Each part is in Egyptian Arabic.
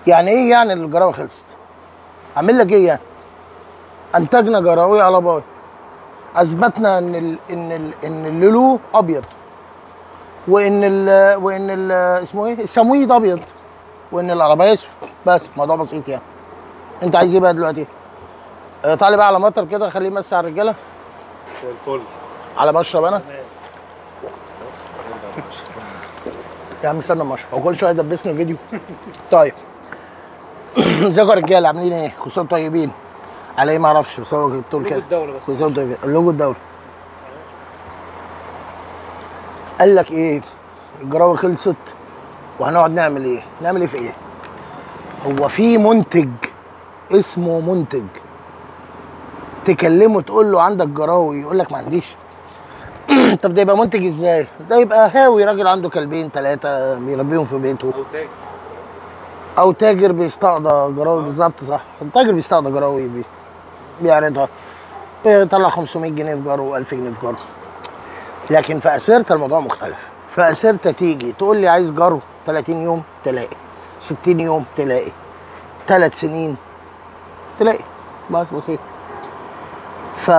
يعني ايه يعني الجراوي خلصت اعمل لك ايه يعني انتجنا جراوي على باي اثبتنا ان ال ان ال ان اللولو ابيض وان ال وان ال اسمه ايه السمويد ابيض وان العربيه اسود بس موضوع بسيط يعني انت عايز ايه بقى دلوقتي آه، تعالى بقى على مطر كده خليه يمسي على الرجاله زي الفل على مشرب انا يا عم استنى مشرب هو كل شويه يدبسني فيديو طيب ازيكم يا رجاله عاملين ايه؟ كل سنه وانتم طيبين على ايه ما اعرفش بس هو بتقول لوجو كده الدولة بس. كل سنه وانتم طيبين اللوجو الدولي قال لك ايه؟ الجراوي خلصت وهنقعد نعمل ايه؟ نعمل ايه في ايه؟ هو في منتج اسمه منتج تكلمه تقول له عندك جراوي يقول لك ما عنديش طب ده يبقى منتج ازاي؟ ده يبقى هاوي راجل عنده كلبين ثلاثة بيربيهم في بيته او تاج أو تاجر بيستقضى جراوي بالظبط صح، التاجر بيستقضى جراوي بي بيعرضها بيطلع 500 جنيه في جرو 1000 جنيه في جرو لكن في أسيرتا الموضوع مختلف، في أسيرتا تيجي تقول لي عايز جرو 30 يوم تلاقي 60 يوم تلاقي ثلاث سنين تلاقي بس بسيط ف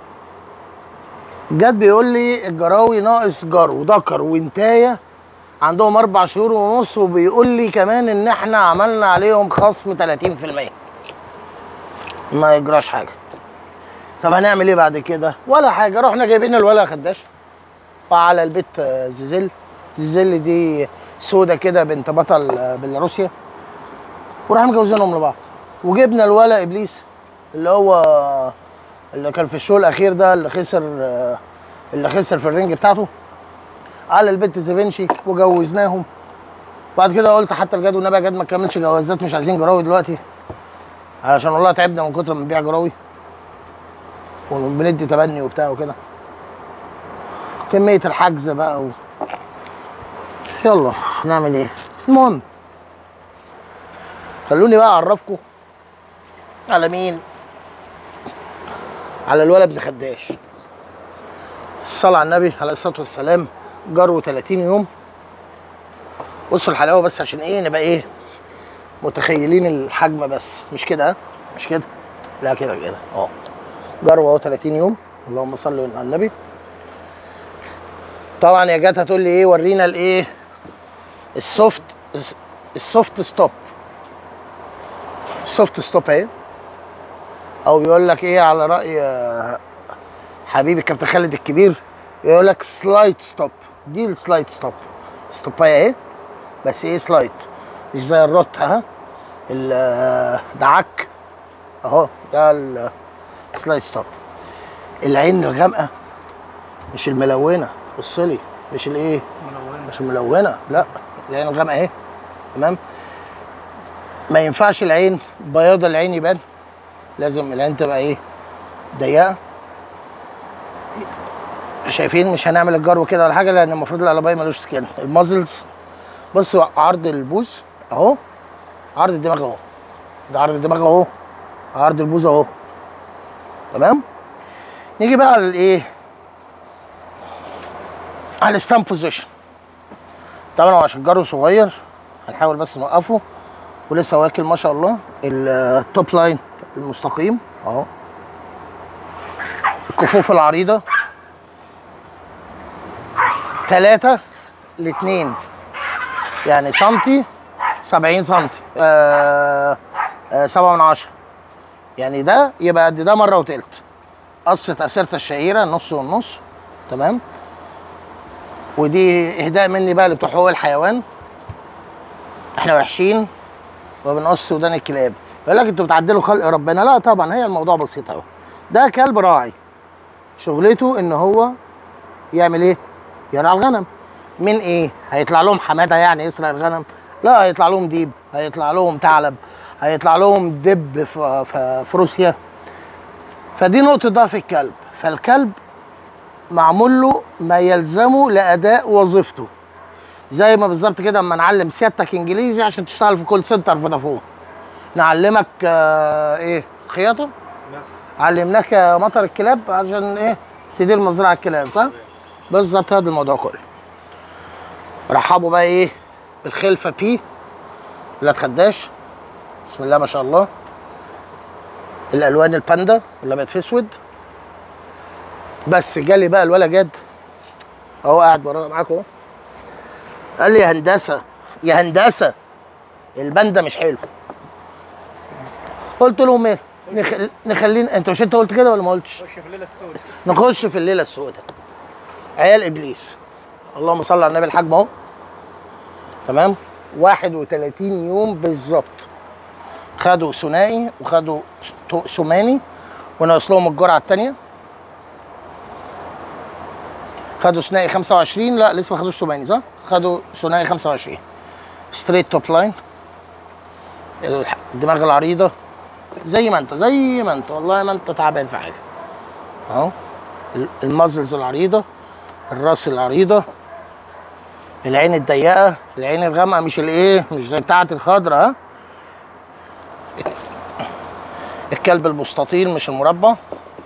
جت بيقول لي الجراوي ناقص جرو ذكر وانتايه عندهم اربع شهور ونص وبيقول لي كمان ان احنا عملنا عليهم خصم 30% ما يجراش حاجه طب هنعمل ايه بعد كده ولا حاجه رحنا جايبين الولا خداش وعلى البيت آه، زيزل زيزل دي سودا كده بنت بطل آه، بيلاروسيا وراح مجوزينهم لبعض وجبنا الولا ابليس اللي هو اللي كان في الشو الاخير ده اللي خسر آه، اللي خسر في الرينج بتاعته على البنت زافينشي وجوزناهم بعد كده قلت حتى الجد والنبي يا جد ما تكملش جوازات مش عايزين جراوي دلوقتي علشان والله تعبنا من كتر ما بنبيع جراوي وبندي تبني وبتاع وكده كمية الحجز بقى و... يلا نعمل ايه المهم خلوني بقى اعرفكم على مين على الولد ابن خداش الصلاة على النبي عليه الصلاة والسلام جروا 30 يوم بصوا الحلاوة بس عشان ايه نبقى ايه متخيلين الحجم بس مش كده ها؟ مش كده لا كده كده اه جروا اهو 30 يوم اللهم صل على النبي طبعا يا جت هتقول لي ايه ورينا الايه السوفت السوفت ستوب السوفت ستوب اهي او بيقول لك ايه على راي آه، حبيبي كابتن خالد الكبير يقول لك سلايد ستوب دي السلايد ستوب ستوبايه اهي بس ايه سلايد مش زي الروت ها ال- ده عك اهو ده السلايد ستوب العين الغامقه مش الملونه بص لي مش الايه مش الملونه لا العين الغامقه اهي تمام ما ينفعش العين بياض العين يبان لازم العين تبقى ايه ضيقه شايفين مش هنعمل الجرو كده ولا حاجه لان المفروض القلبايه ملوش سكين المازلز بصوا عرض البوز اهو عرض الدماغ اهو ده عرض الدماغ اهو عرض البوز اهو تمام نيجي بقى على الايه على الستام بوزيشن طبعا هو عشان جرو صغير هنحاول بس نوقفه ولسه واكل ما شاء الله التوب لاين المستقيم اهو الكفوف العريضه ثلاثة لاتنين يعني سنتي سبعين سنتي آه آه سبعة من عشرة يعني ده يبقى قد ده مرة وتلت قصة أسيرة الشهيرة نص والنص تمام ودي إهداء مني بقى لبتوع حقوق الحيوان احنا وحشين وبنقص ودان الكلاب يقول لك انتوا بتعدلوا خلق ربنا لا طبعا هي الموضوع بسيط قوي ده كلب راعي شغلته ان هو يعمل ايه يرعى الغنم من ايه هيطلع لهم حماده يعني يسرق الغنم لا هيطلع لهم ديب هيطلع لهم ثعلب هيطلع لهم دب في, في, في روسيا فدي نقطه ضعف الكلب فالكلب معمول له ما يلزمه لاداء وظيفته زي ما بالظبط كده اما نعلم سيادتك انجليزي عشان تشتغل في كول سنتر فودافون نعلمك آه ايه خياطه علمناك مطر الكلاب عشان ايه تدير مزرعه الكلاب صح بالظبط هذا الموضوع كله رحبوا بقى ايه بالخلفه بي لا تخداش بسم الله ما شاء الله الالوان الباندا اللي بقت في اسود بس جالي بقى الولا جد اهو قاعد ورا معاكم اهو قال لي يا هندسه يا هندسه الباندا مش حلو قلت له ماله نخ... نخلينا انت مش انت قلت كده ولا ما قلتش خش في الليله السوداء نخش في الليله السوداء عيال ابليس اللهم صل على النبي الحاج اهو تمام 31 يوم بالظبط خدوا ثنائي وخدوا س- ثماني وناقص لهم الجرعه الثانيه خدوا ثنائي 25 لا لسه ما خدوش ثماني صح؟ خدوا ثنائي 25 ستريت توب لاين الح- الدماغ العريضه زي ما انت زي ما انت والله ما انت تعبان في حاجه اهو ال- المازلز العريضه الراس العريضه العين الضيقه العين الغامقه مش الايه مش زي بتاعه الخضراء ها الكلب المستطيل مش المربع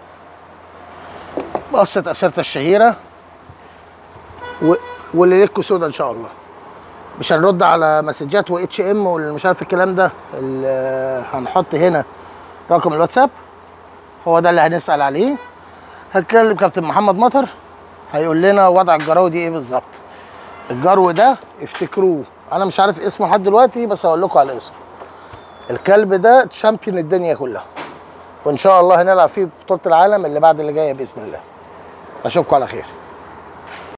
بقصة أسيرته الشهيرة و... واللي ليكوا سودا إن شاء الله مش هنرد على مسجات و اتش ام واللي مش عارف الكلام ده ال- هنحط هنا رقم الواتساب هو ده اللي هنسأل عليه هتكلم كابتن محمد مطر هيقول لنا وضع الجراوي دي ايه بالظبط الجرو ده افتكروه انا مش عارف اسمه لحد دلوقتي بس هقول لكم على اسمه الكلب ده تشامبيون الدنيا كلها وان شاء الله هنلعب فيه بطوله العالم اللي بعد اللي جايه باذن الله اشوفكم على خير